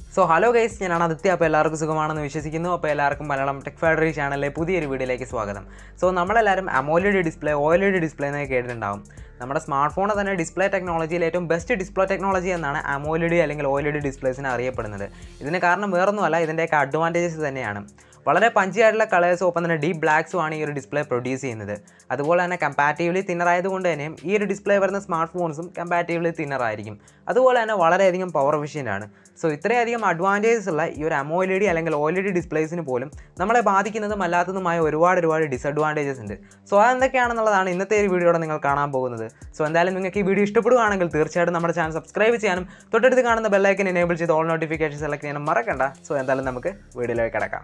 so hello guys ഞാനാണ് ആദിത്യ അപ്പോൾ എല്ലാവർക്കും സുഖമാണെന്ന് വിശ്വസിക്കുന്നു അപ്പോൾ എല്ലാവർക്കും മലയാളം ടെക് ഫാക്ടറി ചാനലിലെ പുതിയൊരു വീഡിയോയിലേക്ക് സ്വാഗതം സോ നമ്മളെല്ലാവരും അമോലഡ് ഡിസ്പ്ലേ ഓയിലഡ് ഡിസ്പ്ലേ എന്നൊക്കെ കേട്ടിട്ടുണ്ടാവും നമ്മുടെ സ്മാർട്ട് ഫോണിൽ തന്നെ ഡിസ്പ്ലേ ടെക്നോളജിയിൽ ഏറ്റവും ബെസ്റ്റ് ഡിസ്പ്ലേ ടെക്നോളജി എന്നാണ് അമോലഡ് അല്ലെങ്കിൽ ഓയിലഡ് ഡിസ്പ്ലേസിനെ അറിയപ്പെടുന്നത് ഇതിന് കാരണം വേറൊന്നുമല്ല ഇതിൻ്റെയൊക്കെ അഡ്വാൻറ്റേജസ് തന്നെയാണ് വളരെ പഞ്ചിയായിട്ടുള്ള കളേഴ്സും ഒപ്പം തന്നെ ഡീപ്പ് ബ്ലാക്സും ആണ് ഈ ഒരു ഡിസ്പ്ലേ പ്രൊഡ്യൂസ് ചെയ്യുന്നത് അതുപോലെ തന്നെ കമ്പാറ്റീവ്ലി തിന്നർ ആയതുകൊണ്ട് തന്നെയും ഈ ഒരു ഡിസ്പ്ലേ വരുന്ന സ്മാർട്ട് ഫോൺസും കമ്പാറ്റീവ്ലി തിന്നർ ആയിരിക്കും അതുപോലെ തന്നെ വളരെയധികം പവർ എഫിഷ്യൻ്റ് ആണ് സോ ഇത്രയധികം അഡ്വാൻറ്റേജസ് ഉള്ള ഈ ഒരു അമോയിലഡി അല്ലെങ്കിൽ ഓയിലഡി ഡിസ്പ്ലേസിന് പോലും നമ്മളെ ബാധിക്കുന്നതും അല്ലാത്തതുമായ ഒരുപാട് ഒരുപാട് ഡിസഡ്വാൻറ്റേജസ് ഉണ്ട് സോ അതെന്തൊക്കെയാണെന്നുള്ളതാണ് ഇന്നത്തെ ഒരു വീഡിയോയുടെ നിങ്ങൾ കാണാൻ പോകുന്നത് സോ എന്തായാലും നിങ്ങൾക്ക് ഈ വീഡിയോ ഇഷ്ടപ്പെടുകയാണെങ്കിൽ തീർച്ചയായിട്ടും നമ്മുടെ ചാനൽ സബ്സ്ക്രൈബ് ചെയ്യാനും തൊട്ടടുത്ത് കാണുന്ന ബെല്ലൈക്കൻ എനേബിൾ ചെയ്ത് ഓൾ നോട്ടിഫിക്കേഷൻ സെലക്ട് ചെയ്യാനും മറക്കണ്ട സോ എന്തായാലും നമുക്ക് വീഡിയോയിലേക്ക് കിടക്കാം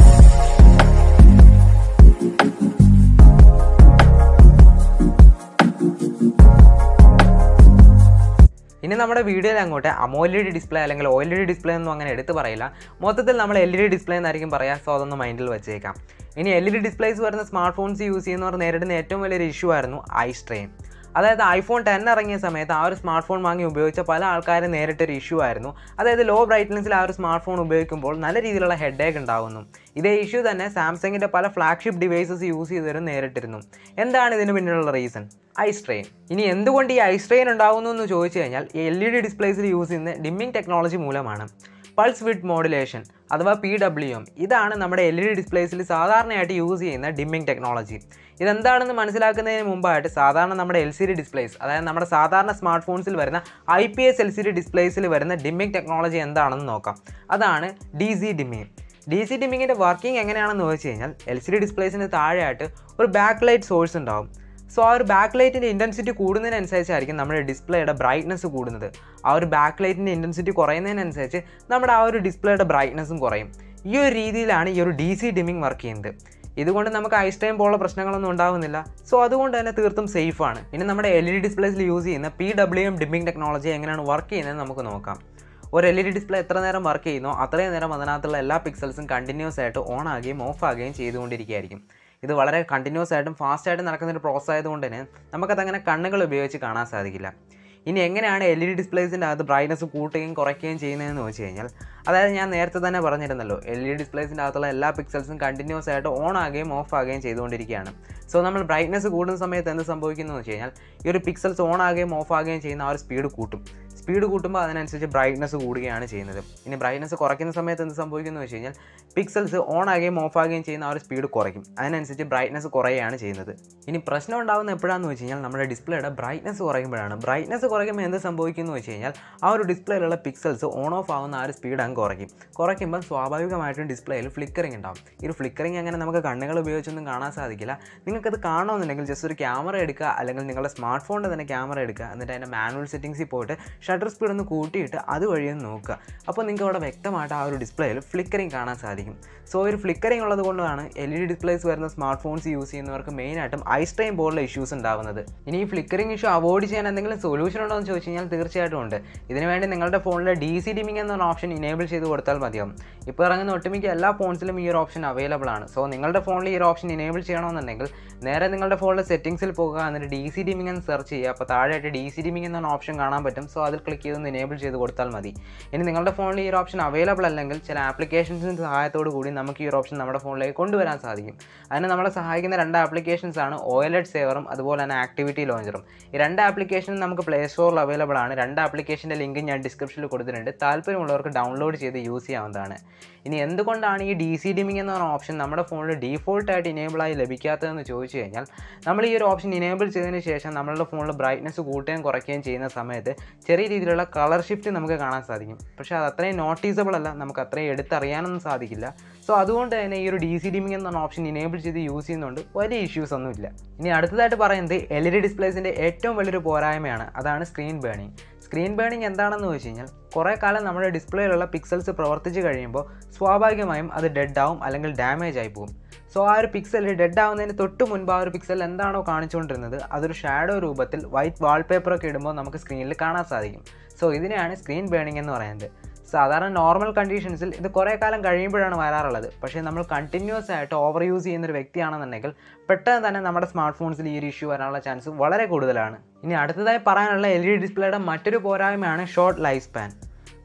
ഇനി നമ്മുടെ വീഡിയോയിൽ അങ്ങോട്ട് അമോലഡ് ഡിസ്പ്ലേ അല്ലെങ്കിൽ ഓയിലഡ് ഡിസ്പ്ലേ ഒന്നും അങ്ങനെ എടുത്ത് പറയില്ല മൊത്തത്തിൽ നമ്മൾ എൽ ഇ ഡി ഡിസ്പ്ലേ എന്നായിരിക്കും പറയുക സോ അതൊന്ന് മൈൻഡിൽ വെച്ചേക്കാം ഇനി എൽ ഇ ഡി ഡിസ്പ്ലേസ് വരുന്ന സ്മാർട്ട് ഫോൺസ് യൂസ് ചെയ്യുന്നവർ നേരിടുന്ന ഏറ്റവും വലിയൊരു ഇഷ്യൂ ആയിരുന്നു ഐ സ്ട്രെയിൻ അതായത് ഐഫോൺ ടെൻ ഇറങ്ങിയ സമയത്ത് ആ ഒരു സ്മാർട്ട് ഫോൺ വാങ്ങി ഉപയോഗിച്ച പല ആൾക്കാരും നേരിട്ടൊരു ഇഷ്യൂ ആയിരുന്നു അതായത് ലോ ബ്രൈറ്റ്നസിൽ ആ ഒരു സ്മാർട്ട് ഫോൺ ഉപയോഗിക്കുമ്പോൾ നല്ല രീതിയിലുള്ള ഹെഡ് ഏക്ക് ഉണ്ടാകുന്നു ഇതേ ഇഷ്യൂ തന്നെ സാംസങ്ങിൻ്റെ പല ഫ്ലാഗ്ഷിപ്പ് ഡിവൈസസ് യൂസ് ചെയ്തവരും നേരിട്ടിരുന്നു എന്താണ് ഇതിന് പിന്നിലുള്ള റീസൺ ഐ സ്ട്രെയിൻ ഇനി എന്തുകൊണ്ട് ഈ ഐ സ്ട്രെയിൻ ഉണ്ടാകുന്നു എന്ന് ചോദിച്ചു കഴിഞ്ഞാൽ ഈ എൽ ഇ ഡി ഡിസ്പ്ലേസിൽ യൂസ് ചെയ്യുന്ന ഡിമ്മിംഗ് ടെക്നോളജി മൂലമാണ് പൾസ് വിഡ് മോഡുലേഷൻ അഥവാ പി ഡബ്ല്യു എം ഇതാണ് നമ്മുടെ എൽ ഇ ഡി ഡിസ്പ്ലേസിൽ സാധാരണയായിട്ട് യൂസ് ചെയ്യുന്ന ഡിമ്മിംഗ് ടെക്നോളജി ഇതെന്താണെന്ന് മനസ്സിലാക്കുന്നതിന് മുമ്പായിട്ട് സാധാരണ നമ്മുടെ എൽ സി ഡി ഡിസ്പ്ലേസ് അതായത് നമ്മുടെ സാധാരണ സ്മാർട്ട് ഫോൺസിൽ വരുന്ന I P S L C D ഡിസ്പ്ലേസിൽ വരുന്ന ഡിമ്മിംഗ് ടെക്നോളജി എന്താണെന്ന് നോക്കാം അതാണ് D C dimming D C ഡിമ്മിങ്ങിൻ്റെ വർക്കിംഗ് എങ്ങനെയാണെന്ന് ചോദിച്ചു കഴിഞ്ഞാൽ എൽ സി ഡി ഡിസ്പ്ലേസിന് താഴെയായിട്ട് ഒരു ബാക്ക് ലൈറ്റ് സോഴ്സ് ഉണ്ടാവും സോ ആ ഒരു ബാക്ക് ലൈറ്റിൻ്റെ ഇൻറ്റൻസിറ്റി കൂടുന്നതിനനുസരിച്ചായിരിക്കും നമ്മുടെ ഡിസ്പ്ലേയുടെ ബ്രൈറ്റ്നസ് കൂടുന്നത് ആ ഒരു ബാക്ക് ലൈറ്റിൻ്റെ ഇൻറ്റൻസിറ്റി കുറയുന്നതിനനുസരിച്ച് നമ്മുടെ ആ ഒരു ഡിസ്പ്ലേയുടെ ബ്രൈറ്റ്നസ്സും കുറയും ഈ ഒരു രീതിയിലാണ് ഈ ഒരു ഡി സി ഡിമ്മിങ് വർക്ക് ചെയ്യുന്നത് ഇതുകൊണ്ട് നമുക്ക് ഐസ് ടൈം പോലുള്ള പ്രശ്നങ്ങളൊന്നും ഉണ്ടാകുന്നില്ല സോ അതുകൊണ്ട് തന്നെ തീർത്തും സേഫാണ് ഇനി നമ്മുടെ എൽ ഇ ഡി ഡിസ്പ്ലേസിൽ യൂസ് ചെയ്യുന്ന P W M dimming technology എങ്ങനെയാണ് വർക്ക് ചെയ്യുന്നത് നമുക്ക് നോക്കാം ഒരു എൽ ഇ ഡി ഡിസ്പ്ലേ എത്ര നേരം വർക്ക് ചെയ്യുന്നോ അത്രയും നേരം അതിനകത്തുള്ള എല്ലാ പിക്സൽസും കണ്ടിന്യൂസ് ആയിട്ട് ഓൺ ആകുകയും ഓഫ് ആകുകയും ചെയ്തുകൊണ്ടിരിക്കുകയായിരിക്കും ഇത് വളരെ കണ്ടിന്യൂസ് ആയിട്ടും ഫാസ്റ്റ് ആയിട്ടും നടക്കുന്ന ഒരു പ്രോസസ് ആയതുകൊണ്ട് തന്നെ നമുക്കതങ്ങനെ കണ്ണുകൾ ഉപയോഗിച്ച് കാണാൻ സാധിക്കില്ല ഇനി എങ്ങനെയാണ് എൽ ഇ ഡി ഡിസ്പ്ലേസിൻ്റെ അകത്ത് ബ്രൈറ്റ്നസ് കൂട്ടുകയും കുറയ്ക്കുകയും ചെയ്യുന്നതെന്ന് വെച്ച് കഴിഞ്ഞാൽ അതായത് ഞാൻ നേരത്തെ തന്നെ പറഞ്ഞിരുന്നല്ലോ എൽ ഇ ഡി ഡിസ്പ്ലേസിൻ്റെ അകത്തുള്ള എല്ലാ പിക്സൽസും കണ്ടിന്യൂസ് ആയിട്ട് ഓൺ ആകുകയും ഓഫ് ആകുകയും ചെയ്തുകൊണ്ടിരിക്കുകയാണ് സോ നമ്മൾ ബ്രൈറ്റ്നസ് കൂടുന്ന സമയത്ത് എന്ത് സംഭവിക്കുന്നു എന്ന് വെച്ച് കഴിഞ്ഞാൽ ഈ ഒരു പിക്സൽസ് ഓൺ ആകുകയും ഓഫ് ആകുകയും ചെയ്യുന്ന ആ ഒരു സ്പീഡ് കൂട്ടും സ്പീഡ് കൂട്ടുമ്പോൾ അതിനനുസരിച്ച് ബ്രൈറ്റ്നസ് കൂടുകയാണ് ചെയ്യുന്നത് ഇനി ബ്രൈറ്റ്നസ് കുറയ്ക്കുന്ന സമയത്ത് എന്ത് സംഭവിക്കുന്നു വെച്ച് കഴിഞ്ഞാൽ പിക്സൽസ് ഓൺ ആകുകയും ഓഫ് ആകുകയും ചെയ്യുന്ന ആ ഒരു സ്പീഡ് കുറയ്ക്കും അതിനനുസരിച്ച് ബ്രൈറ്റ്നസ് കുറയുകയാണ് ചെയ്യുന്നത് ഇനി പ്രശ്നം ഉണ്ടാകുന്ന എപ്പോഴാണെന്ന് വെച്ച് കഴിഞ്ഞാൽ നമ്മുടെ ഡിസ്പ്ലേയുടെ ബ്രൈറ്റ്നസ് കുറയുമ്പോഴാണ് ബ്രൈറ്റ്നസ് കുറയ്ക്കുമ്പോൾ എന്ത് സംഭവിക്കുന്നു വെച്ച് കഴിഞ്ഞാൽ ആ ഒരു ഡിസ്പ്ലേയിലുള്ള പിക്സൽസ് ഓൺ ഓഫ് ആവുന്ന ആ ഒരു സ്പീഡ് അങ്ങ് കുറയ്ക്കും കുറയ്ക്കുമ്പോൾ സ്വാഭാവികമായിട്ടും ഡിസ്പ്ലേയിൽ ഫ്ലിക്കറിംഗ് ഉണ്ടാവും ഈ ഒരു ഫ്ലിക്കറിംഗ് അങ്ങനെ നമുക്ക് കണ്ണുകൾ ഉപയോഗിച്ചൊന്നും കാണാൻ സാധിക്കില്ല നിങ്ങൾക്കത് കാണണമെന്നുണ്ടെങ്കിൽ ജസ്റ്റ് ഒരു ക്യാമറ എടുക്കുക അല്ലെങ്കിൽ നിങ്ങളുടെ സ്മാർട്ട് ഫോണിൻ്റെ തന്നെ ക്യാമറ എടുക്കുക എന്നിട്ട് അതിൻ്റെ മാനുവൽ സെറ്റിംഗ്സിൽ പോയിട്ട് ഷട്ടർ സ്പീഡ് ഒന്ന് കൂട്ടിയിട്ട് അതുവഴി ഒന്ന് നോക്കുക അപ്പോൾ നിങ്ങൾക്ക് അവിടെ വ്യക്തമായിട്ട് ആ ഒരു ഡിസ്പ്ലേയിൽ ഫ്ലിക്കറിംഗ് കാണാൻ സാധിക്കും സോ ഒരു ഫ്ലിക്കറിംഗ് ഉള്ളത് കൊണ്ടാണ് എൽ ഇ ഡി ഡിസ്പ്ലേസ് വരുന്ന സ്മാർട്ട് ഫോൺസ് യൂസ് ചെയ്യുന്നവർക്ക് മെയിനായിട്ടും ഐ സ്ട്രെയിൻ പോലുള്ള ഇഷ്യൂസ് ഉണ്ടാകുന്നത് ഇനി ഈ ഫ്ലിക്കറിംഗ് ഇഷ്യൂ അവോയ്ഡ് ചെയ്യാൻ എന്തെങ്കിലും സൊല്യൂഷൻ ഉണ്ടോ എന്ന് ചോദിച്ചു കഴിഞ്ഞാൽ തീർച്ചയായിട്ടും ഉണ്ട് ഇതിനുവേണ്ടി നിങ്ങളുടെ ഫോണിൽ ഡി സി ഡിമിംഗ് എന്ന ഓപ്ഷൻ ഇനേബിൾ ചെയ്ത് കൊടുത്താൽ മതിയാവും ഇപ്പോൾ ഇറങ്ങുന്ന ഒട്ടുമിക്ക എല്ലാ ഫോൺസിലും ഈ ഒരു ഓപ്ഷൻ അവൈലബിൾ ആണ് സോ നിങ്ങളുടെ ഫോണിൽ ഈ ഒരു ഓപ്ഷൻ ഇനേബിൾ ചെയ്യണമെന്നുണ്ടെങ്കിൽ നേരെ നിങ്ങളുടെ ഫോണിലെ സെറ്റിംഗ്സിൽ പോകുക എന്നിട്ട് ഡി സി ഡിമിംഗ് എന്ന് സെർച്ച് ചെയ്യുക അപ്പോൾ താഴെയായിട്ട് ഡി സി ഡിമിംഗ് എന്ന ഓപ്ഷൻ കാണാൻ പറ്റും സോ അതിൽ ക്ലിക്ക് ചെയ്ത് ഇനേബിൾ ചെയ്ത് കൊടുത്താൽ മതി ഇനി നിങ്ങളുടെ ഫോണിൽ ഈ ഒരു ഓപ്ഷൻ അവൈലബിൾ അല്ലെങ്കിൽ ചില ആപ്ലിക്കേഷൻസിൻ്റെ സഹായത്തോടു കൂടി നമുക്ക് ഈ ഒരു ഓപ്ഷൻ നമ്മുടെ ഫോണിലേക്ക് കൊണ്ടുവരാൻ സാധിക്കും അതിന് നമ്മളെ സഹായിക്കുന്ന രണ്ട് ആപ്ലിക്കേഷൻസ് ആണ് ഓയിലഡ് സേവറും അതുപോലെ തന്നെ ആക്ടിവിറ്റി ലോഞ്ചറും ഈ രണ്ട് ആപ്ലിക്കേഷനും നമുക്ക് പ്ലേ സ്റ്റോറിൽ അവൈലബിൾ ആണ് രണ്ട് ആപ്ലിക്കേഷൻ്റെ ലിങ്ക് ഞാൻ ഡിസ്ക്രിപ്ഷനിൽ കൊടുത്തിട്ടുണ്ട് താല്പര്യമുള്ളവർക്ക് ഡൗൺലോഡ് ചെയ്ത് യൂസ് ചെയ്യാവുന്നതാണ് ഇനി എന്തുകൊണ്ടാണ് ഈ ഡി സി ഡിമിംഗ് എന്ന ഓപ്ഷൻ നമ്മുടെ ഫോണിൽ ഡീഫോൾട്ടായിട്ട് ഇനേബിൾ ആയി ലഭിക്കാത്തതെന്ന് ചോദിച്ചു കഴിഞ്ഞാൽ നമ്മൾ ഈ ഒരു ഓപ്ഷൻ ഇനേബിൾ ചെയ്തതിന് ശേഷം നമ്മളുടെ ഫോണിൽ ബ്രൈറ്റ്നസ് കൂട്ടുകയും കുറയ്ക്കുകയും ചെയ്യുന്ന സമയത്ത് ചെറിയ രീതിയിലുള്ള കളർ ഷിഫ്റ്റ് നമുക്ക് കാണാൻ സാധിക്കും പക്ഷേ അത് അത്രയും നോട്ടീസബിൾ അല്ല നമുക്ക് അത്രയും എടുത്തറിയാനൊന്നും സാധിക്കില്ല സോ അതുകൊണ്ട് തന്നെ ഈ ഒരു ഡി സി ഡിമിംഗ് എന്ന ഓപ്ഷൻ ഇനേബിൾ ചെയ്ത് യൂസ് ചെയ്യുന്നതുകൊണ്ട് വലിയ ഇഷ്യൂസ് ഒന്നുമില്ല ഇനി അടുത്തതായിട്ട് പറയുന്നത് എൽ ഇ ഡി ഡിസ്പ്ലേസിൻ്റെ ഏറ്റവും വലിയൊരു പോരായ്മയാണ് അതാണ് സ്ക്രീൻ ബേണിംഗ് സ്ക്രീൻ ബേണിംഗ് എന്താണെന്ന് വെച്ച് കഴിഞ്ഞാൽ കുറേ കാലം നമ്മുടെ ഡിസ്പ്ലേയിലുള്ള പിക്സൽസ് പ്രവർത്തിച്ച് കഴിയുമ്പോൾ സ്വാഭാവികമായും അത് ഡെഡ് ആവും അല്ലെങ്കിൽ ഡാമേജ് ആയി പോകും സോ ആ ഒരു പിക്സൽ ഡെഡ് ആവുന്നതിന് തൊട്ട് മുൻപ് ആ ഒരു പിക്സൽ എന്താണോ കാണിച്ചുകൊണ്ടിരുന്നത് അതൊരു ഷാഡോ രൂപത്തിൽ വൈറ്റ് വാൾപേപ്പറൊക്കെ ഇടുമ്പോൾ നമുക്ക് സ്ക്രീനിൽ കാണാൻ സാധിക്കും സോ ഇതിനെയാണ് സ്ക്രീൻ ബേണിംഗ് എന്ന് പറയുന്നത് സാധാരണ നോർമൽ കണ്ടീഷൻസിൽ ഇത് കുറേ കാലം കഴിയുമ്പോഴാണ് വരാറുള്ളത് പക്ഷേ നമ്മൾ കണ്ടിന്യൂസ് ആയിട്ട് ഓവർ യൂസ് ചെയ്യുന്ന ഒരു വ്യക്തിയാണെന്നുണ്ടെങ്കിൽ പെട്ടെന്ന് തന്നെ നമ്മുടെ സ്മാർട്ട് ഫോൺസിൽ ഈ ഒരു ഇഷ്യൂ വരാനുള്ള ചാൻസ് വളരെ കൂടുതലാണ് ഇനി അടുത്തതായി പറയാനുള്ള എൽ ഇ ഡി ഡിസ്പ്ലേയുടെ മറ്റൊരു പോരായ്മയാണ് ഷോർട്ട് ലൈഫ് സ്പാൻ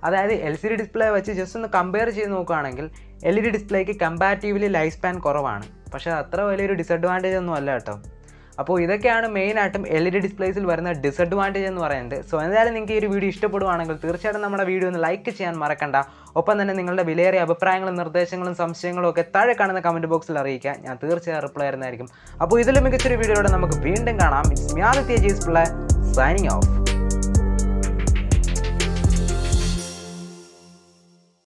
അതായത് എൽ സി ഡി ഡിസ്പ്ലേ വെച്ച് ജസ്റ്റ് ഒന്ന് കമ്പയർ ചെയ്ത് നോക്കുകയാണെങ്കിൽ എൽ ഇ ഡി ഡിസ്പ്ലേക്ക് കമ്പാരിറ്റീവ്ലി ലൈഫ് സ്പാൻ കുറവാണ് പക്ഷേ അത്ര വലിയൊരു ഡിസഡ്വാൻറ്റേജ് ഒന്നും അല്ല കേട്ടോ അപ്പോൾ ഇതൊക്കെയാണ് മെയിനായിട്ടും എൽ ഇ ഡി ഡിസ്പ്ലേസിൽ വരുന്ന ഡിസഡ്വാൻറ്റേജ് എന്ന് പറയുന്നത് സോ എന്തായാലും നിങ്ങൾക്ക് ഈ ഒരു വീഡിയോ ഇഷ്ടപ്പെടുവാണെങ്കിൽ തീർച്ചയായിട്ടും നമ്മുടെ വീഡിയോ ഒന്ന് ലൈക്ക് ചെയ്യാൻ മറക്കണ്ട ഒപ്പം തന്നെ നിങ്ങളുടെ വിലയേറിയ അഭിപ്രായങ്ങളും നിർദ്ദേശങ്ങളും സംശയങ്ങളും ഒക്കെ താഴെ കാണുന്ന കമൻറ്റ് ബോക്സിൽ അറിയിക്കുക ഞാൻ തീർച്ചയായും റിപ്ലൈ ആയിരുന്നായിരിക്കും അപ്പോൾ ഇതിലും മികച്ചൊരു വീഡിയോയോടെ നമുക്ക് വീണ്ടും കാണാം ഇറ്റ്സ് മ്യാദ തേജീസ് പിള്ള സൈനിങ് ഓഫ്